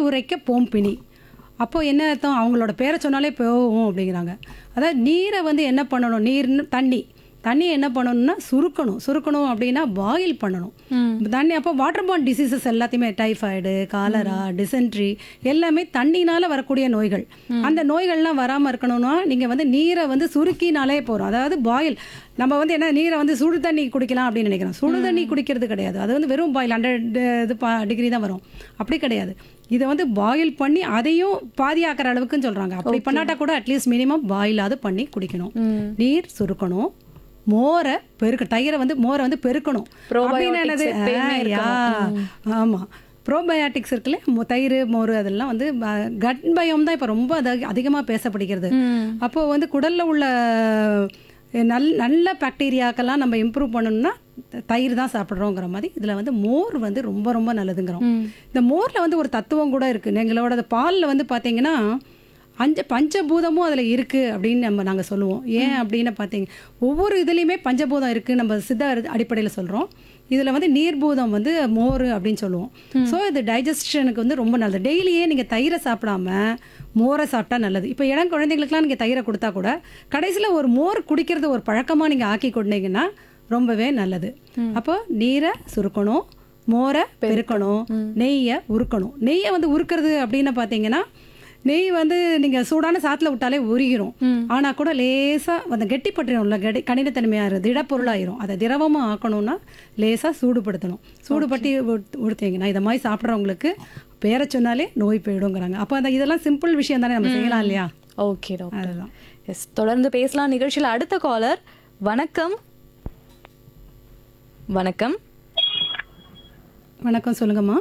உரைக்க போம்பினி அப்போ என்ன அர்த்தம் அவங்களோட பேரை சொன்னாலே போகும் அப்படிங்கிறாங்க அதாவது நீரை வந்து என்ன பண்ணணும் நீர்னு தண்ணி தண்ணி என்ன பண்ணணும்னா சுருக்கணும் சுருக்கணும் அப்படின்னா பாயில் பண்ணணும் தண்ணி அப்போ வாட்டர் பாண்ட் டிசீசஸ் எல்லாத்தையுமே டைஃபாய்டு காலரா டிசென்ட்ரி எல்லாமே தண்ணினால வரக்கூடிய நோய்கள் அந்த நோய்கள்லாம் வராமல் இருக்கணும்னா நீங்கள் வந்து நீரை வந்து சுருக்கினாலே போகிறோம் அதாவது பாயில் நம்ம வந்து என்ன நீரை வந்து சுடு தண்ணி குடிக்கலாம் அப்படின்னு நினைக்கிறோம் சுடு தண்ணி குடிக்கிறது கிடையாது அது வந்து வெறும் பாயில் ஹண்ட்ரட் இது டிகிரி தான் வரும் அப்படி கிடையாது இதை வந்து பாயில் பண்ணி அதையும் பாதியாக்குற அளவுக்குன்னு சொல்கிறாங்க அப்படி பண்ணாட்டா கூட அட்லீஸ்ட் மினிமம் பாயிலாவது பண்ணி குடிக்கணும் நீர் சுருக்கணும் மோரை பெருக்க தயிரை வந்து மோரை வந்து பெருக்கணும் அப்படின்னு என்னது ஆ, யா. ஆமா ப்ரோபயாட்டிக்ஸ் இருக்குல்ல மொ- தயிர் மோர் அதெல்லாம் வந்து கட் பயம் தான் இப்போ ரொம்ப அத- அதிகமா பேசப்படுகிறது அப்போ வந்து குடல்ல உள்ள நல் நல்ல பாக்டீரியாக்கெல்லாம் நம்ம இம்ப்ரூவ் பண்ணணும்னா த- தயிர் தான் சாப்பிட்றோங்கிற மாதிரி இதில் வந்து மோர் வந்து ரொம்ப ரொம்ப நல்லதுங்கிறோம் இந்த மோரில் வந்து ஒரு தத்துவம் கூட இருக்குது எங்களோட பாலில் வந்து பார்த்தீங்கன்னா அஞ்ச பஞ்சபூதமும் அதில் இருக்குது அப்படின்னு நம்ம நாங்கள் சொல்லுவோம் ஏன் அப்படின்னு பார்த்தீங்க ஒவ்வொரு இதுலேயுமே பஞ்சபூதம் இருக்குது நம்ம சித்த அடிப்படையில் சொல்கிறோம் இதில் வந்து நீர்பூதம் வந்து மோர் அப்படின்னு சொல்லுவோம் ஸோ இது டைஜஷனுக்கு வந்து ரொம்ப நல்லது டெய்லியே நீங்கள் தயிரை சாப்பிடாம மோரை சாப்பிட்டா நல்லது இப்போ இளம் குழந்தைங்களுக்குலாம் நீங்கள் தயிரை கொடுத்தா கூட கடைசியில் ஒரு மோர் குடிக்கிறது ஒரு பழக்கமாக நீங்கள் ஆக்கி கொண்டீங்கன்னா ரொம்பவே நல்லது அப்போ நீரை சுருக்கணும் மோரை பெருக்கணும் நெய்யை உருக்கணும் நெய்யை வந்து உருக்கிறது அப்படின்னு பார்த்தீங்கன்னா நெய் வந்து நீங்க சூடான சாத்துல விட்டாலே உருகிரும் ஆனா கூட லேசா அந்த கெட்டிப்பட்டுரும்ல கெடி கடினத்தன்மையாக திடப்பொருளாயிரும் அதை திரவமா ஆக்கணும்னா லேசா சூடுபடுத்தணும் சூடுபட்டி உடுத்- உடுத்தீங்கன்னா இதை மாதிரி சாப்பிட்றவங்களுக்கு பேரை சொன்னாலே நோய் போயிடுங்கிறாங்க அப்போ அந்த இதெல்லாம் சிம்பிள் விஷயம் தானே நம்ம செய்யலாம் இல்லையா ஓகே டாக்டர் அதுதான் எஸ் தொடர்ந்து பேசலாம் நிகழ்ச்சியில் அடுத்த காலர் வணக்கம் வணக்கம் வணக்கம் சொல்லுங்கம்மா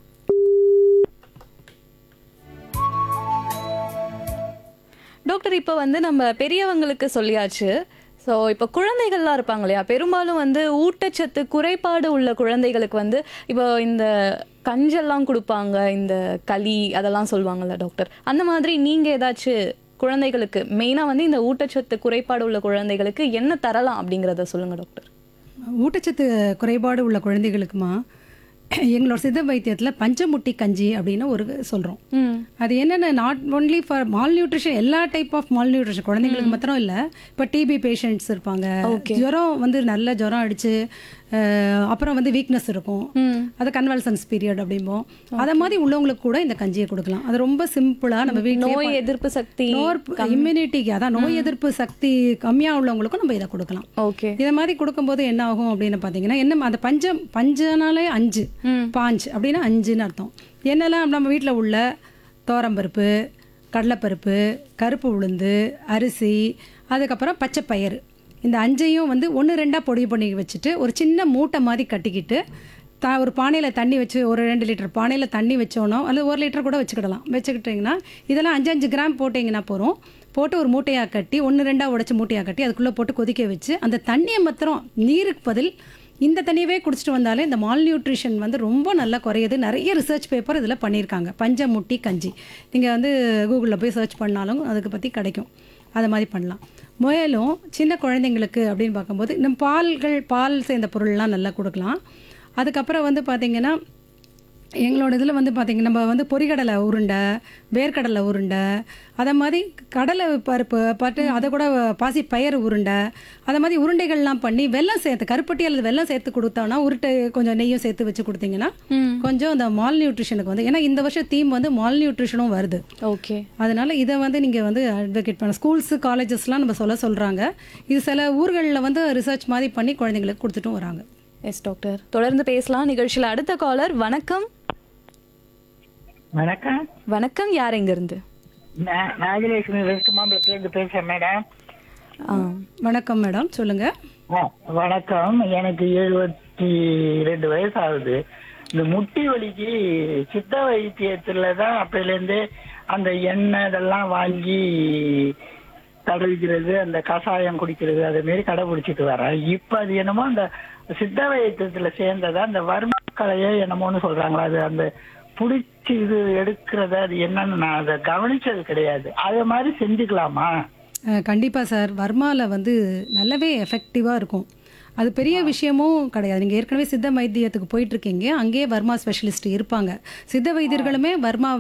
டாக்டர் இப்போ வந்து நம்ம பெரியவங்களுக்கு சொல்லியாச்சு ஸோ இப்போ குழந்தைகள்லாம் இருப்பாங்க இல்லையா பெரும்பாலும் வந்து ஊட்டச்சத்து குறைபாடு உள்ள குழந்தைகளுக்கு வந்து இப்போ இந்த கஞ்செல்லாம் கொடுப்பாங்க இந்த களி அதெல்லாம் சொல்லுவாங்கல்ல டாக்டர் அந்த மாதிரி நீங்கள் ஏதாச்சும் குழந்தைகளுக்கு மெயினாக வந்து இந்த ஊட்டச்சத்து குறைபாடு உள்ள குழந்தைகளுக்கு என்ன தரலாம் அப்படிங்கிறத சொல்லுங்க டாக்டர் ஊட்டச்சத்து குறைபாடு உள்ள குழந்தைகளுக்குமா எங்களோட சித்த வைத்தியத்தில் பஞ்சமுட்டி கஞ்சி அப்படின்னு ஒரு சொல்கிறோம் ம் அது என்னென்ன not only for malnutrition எல்லா டைப் ஆஃப் மால் நியூட்ரிஷன் குழந்தைங்களுக்கு மாத்திரம் இல்லை இப்போ டிபி பேஷண்ட்ஸ் இருப்பாங்க ஜுரம் வந்து நல்ல ஜுரம் அடிச்சு அஹ், அப்புறம் வந்து வீக்னஸ் இருக்கும் அது கன்வல்சன்ஸ் பீரியட் அப்படிம்போம் அதை மாதிரி உள்ளவங்களுக்கு கூட இந்த கஞ்சியை கொடுக்கலாம் அது ரொம்ப சிம்பிளாக நம்ம வீட்டில் நோய் எதிர்ப்பு சக்தி இம்யூனிட்டிக்கு அதான் நோய் எதிர்ப்பு சக்தி கம்மியாக உள்ளவங்களுக்கும் நம்ம இதை கொடுக்கலாம் ஓகே இதை மாதிரி கொடுக்கும்போது என்ன ஆகும் அப்படின்னு பார்த்தீங்கன்னா என்ன அந்த பஞ்சம் பஞ்சனாலே அஞ்சு பாஞ்ச் அப்படின்னா அஞ்சுன்னு அர்த்தம் என்னெல்லாம் நம்ம வீட்டில் உள்ள தோரம்பருப்பு கடலைப்பருப்பு கருப்பு உளுந்து அரிசி அதுக்கப்புறம் பச்சை பயிறு இந்த அஞ்சையும் வந்து ஒன்று ரெண்டாக பொடி பண்ணி வச்சுட்டு ஒரு சின்ன மூட்டை மாதிரி கட்டிக்கிட்டு த ஒரு பானையில் தண்ணி வச்சு ஒரு ரெண்டு லிட்டர் பானையில் தண்ணி வச்சோனோ அல்லது ஒரு லிட்டர் கூட வச்சுக்கிடலாம் வச்சுக்கிட்டிங்கன்னா இதெல்லாம் அஞ்சு அஞ்சு கிராம் போட்டிங்கன்னா போகிறோம் போட்டு ஒரு மூட்டையாக கட்டி ஒன்று ரெண்டாக உடைச்சு மூட்டையாக கட்டி அதுக்குள்ளே போட்டு கொதிக்க வச்சு அந்த தண்ணியை மாத்திரம் நீருக்கு பதில் இந்த தண்ணியவே குடிச்சிட்டு வந்தாலே இந்த மால் நியூட்ரிஷன் வந்து ரொம்ப நல்லா குறையுது நிறைய ரிசர்ச் பேப்பர் இதில் பண்ணியிருக்காங்க பஞ்சமுட்டி கஞ்சி நீங்கள் வந்து கூகுளில் போய் சர்ச் பண்ணாலும் அதுக்கு பற்றி கிடைக்கும் அதை மாதிரி பண்ணலாம் மேலும் சின்ன குழந்தைங்களுக்கு அப்படின்னு பார்க்கும்போது நம்ம பால்கள் பால் சேர்ந்த பொருள்லாம் நல்லா கொடுக்கலாம் அதுக்கப்புறம் வந்து பார்த்திங்கன்னா எங்களோட இதில் வந்து பார்த்திங்கன்னா நம்ம வந்து பொரிகடலை உருண்டை வேர்க்கடலை உருண்டை அதை மாதிரி கடலை பருப்பு பட்டு அதை கூட பாசி பயிறு உருண்டை அதை மாதிரி உருண்டைகள்லாம் பண்ணி வெல்லம் சேர்த்து கருப்பட்டி அல்லது வெல்லம் சேர்த்து கொடுத்தோன்னா உருட்டை கொஞ்சம் நெய்யும் சேர்த்து வச்சு கொடுத்தீங்கன்னா கொஞ்சம் அந்த மால் நியூட்ரிஷனுக்கு வந்து ஏன்னா இந்த வருஷம் தீம் வந்து மால் நியூட்ரிஷனும் வருது ஓகே அதனால இதை வந்து நீங்கள் வந்து அட்வொகேட் பண்ண ஸ்கூல்ஸு காலேஜஸ்லாம் நம்ம சொல்ல சொல்கிறாங்க இது சில ஊர்களில் வந்து ரிசர்ச் மாதிரி பண்ணி குழந்தைங்களுக்கு கொடுத்துட்டும் வராங்க எஸ் டாக்டர் தொடர்ந்து பேசலாம் நிகழ்ச்சியில் அடுத்த காலர் வணக்கம் வணக்கம் வணக்கம் யார் எங்க இருந்து நான் நாகலட்சுமி வெஸ்ட் மாம்பலத்துல இருந்து பேசுறேன் மேடம் ஆ வணக்கம் மேடம் சொல்லுங்கள் ஆ, வணக்கம் எனக்கு எழுபத்தி ரெண்டு வயசு ஆகுது இந்த முட்டி வலிக்கு சித்த வைத்தியத்துல தான் அப்பையிலேருந்து அந்த எண்ணெய் இதெல்லாம் வாங்கி தடவிக்கிறது அந்த கஷாயம் குடிக்கிறது அதே மாரி கடைபிடிச்சிட்டு வரேன் இப்ப அது என்னமோ அந்த சித்த வைத்தியத்துல சேர்ந்ததா அந்த வர்ம கலையோ என்னமோன்னு சொல்றாங்களா அது அந்த புடிச்சு இது எடுக்கிறத அது என்னன்னு நான் அதை கவனிச்சது கிடையாது அது மாதிரி செஞ்சுக்கலாமா கண்டிப்பாக சார் வர்மாவில் வந்து நல்லாவே எஃபெக்டிவாக இருக்கும் அது பெரிய விஷயமும் கிடையாது நீங்கள் ஏற்கனவே சித்த வைத்தியத்துக்கு போயிட்டு இருக்கீங்க அங்கேயே வர்மா ஸ்பெஷலிஸ்ட் இருப்பாங்க சித்த வைத்தியர்களுமே வர்மா